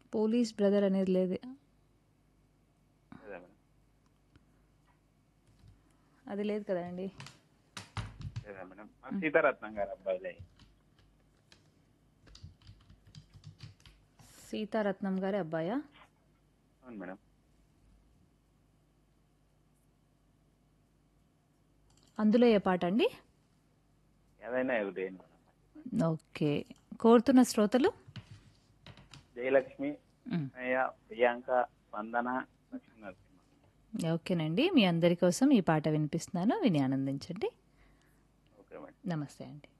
Police brother అనేది లేదు లేదా మేడం అది లేదు కదండి లేదా మేడం మా సీతారత్నం గారు అబ్బాయిలే సీతారత్నం గారి అబ్బాయా అవును మేడం అందులో ఏ పాట అండి ఏదైనా ఒకటి మేడం ఓకే కోరుతున్న శ్రోతలు జయలక్ష్మి మ్. అయ్య ప్రియాంక వందన లక్ష్మీ నరసింహ ఓకేనండి మీ అందరి కోసం ఈ పాట వినిపిస్తున్నాను విని ఆనందించండి ఓకే మేడం నమస్తే అండి